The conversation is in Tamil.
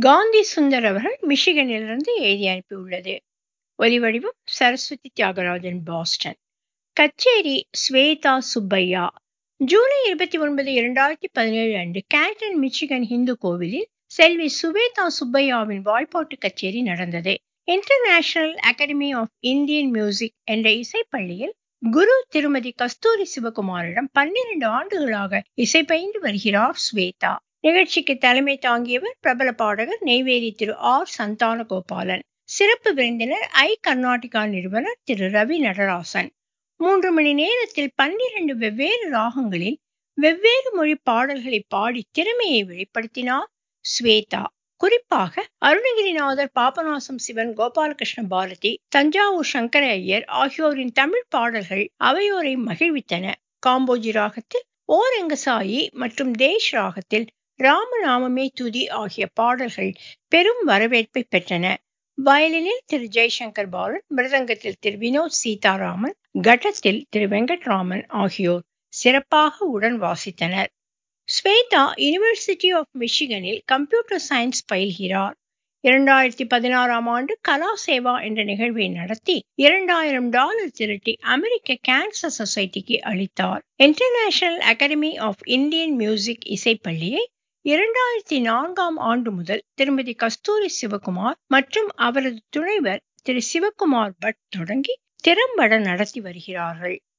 காந்தி சுந்தர் அவர்கள் மிஷிகனிலிருந்து எழுதி அனுப்பியுள்ளது ஒலிவடிவம் சரஸ்வதி தியாகராஜன் பாஸ்டன் கச்சேரி ஸ்வேதா சுப்பையா ஜூலை இருபத்தி ஒன்பது இரண்டாயிரத்தி பதினேழு அன்று கேண்டன் மிச்சிகன் இந்து கோவிலில் செல்வி சுவேதா சுப்பையாவின் வாய்ப்பாட்டு கச்சேரி நடந்தது international academy of Indian music என்ற இசைப்பள்ளியில் குரு திருமதி கஸ்தூரி சிவகுமாரிடம் பன்னிரண்டு ஆண்டுகளாக இசை பயின்று வருகிறார் ஸ்வேதா நிகழ்ச்சிக்கு தலைமை தாங்கியவர் பிரபல பாடகர் நெய்வேலி திரு ஆர் சந்தான கோபாலன் சிறப்பு விருந்தினர் ஐ கர்நாடகா நிறுவனர் திரு ரவி நடராசன் மூன்று மணி நேரத்தில் பன்னிரண்டு வெவ்வேறு ராகங்களில் வெவ்வேறு மொழி பாடல்களை பாடி திறமையை வெளிப்படுத்தினார் ஸ்வேதா குறிப்பாக அருணகிரிநாதர் பாபநாசம் சிவன் கோபாலகிருஷ்ண பாரதி தஞ்சாவூர் சங்கர ஐயர் ஆகியோரின் தமிழ் பாடல்கள் அவையோரை மகிழ்வித்தன காம்போஜி ராகத்தில் ஓரங்கசாயி மற்றும் தேஷ் ராகத்தில் ராமநாமமே துதி ஆகிய பாடல்கள் பெரும் வரவேற்பை பெற்றன வயலினில் திரு ஜெய்சங்கர் பாலன் மிருதங்கத்தில் திரு வினோத் சீதாராமன் கட்டத்தில் திரு வெங்கட்ராமன் ஆகியோர் சிறப்பாக உடன் வாசித்தனர் ஸ்வேதா யூனிவர்சிட்டி ஆஃப் மிஷிகனில் கம்ப்யூட்டர் சயின்ஸ் பயில்கிறார் இரண்டாயிரத்தி பதினாறாம் ஆண்டு கலா சேவா என்ற நிகழ்வை நடத்தி இரண்டாயிரம் டாலர் திரட்டி அமெரிக்க கேன்சர் சொசைட்டிக்கு அளித்தார் international academy of Indian music இசைப்பள்ளியை இரண்டாயிரத்தி நான்காம் ஆண்டு முதல் திருமதி கஸ்தூரி சிவகுமார் மற்றும் அவரது துணைவர் திரு சிவகுமார் பட் தொடங்கி திறம்பட நடத்தி வருகிறார்கள்